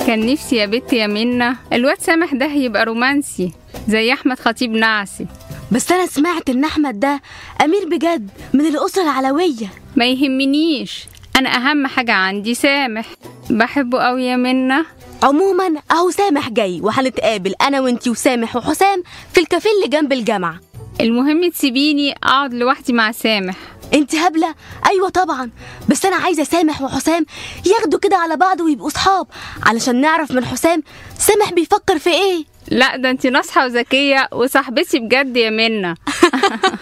كان نفسي يا بنت يا منى الواد سامح ده يبقى رومانسي زي احمد خطيب نعسي بس انا سمعت ان احمد ده امير بجد من الاسره العلويه ما يهمنيش انا اهم حاجه عندي سامح بحبه قوي يا منى عموما اهو سامح جاي وهنتقابل انا وانتي وسامح وحسام في الكافيه اللي جنب الجامعه المهم تسيبيني اقعد لوحدي مع سامح انت هبله ايوه طبعا بس انا عايزه سامح وحسام ياخدوا كده على بعض ويبقوا صحاب علشان نعرف من حسام سامح بيفكر في ايه لا ده انت ناصحه وذكيه وصاحبتي بجد يا منى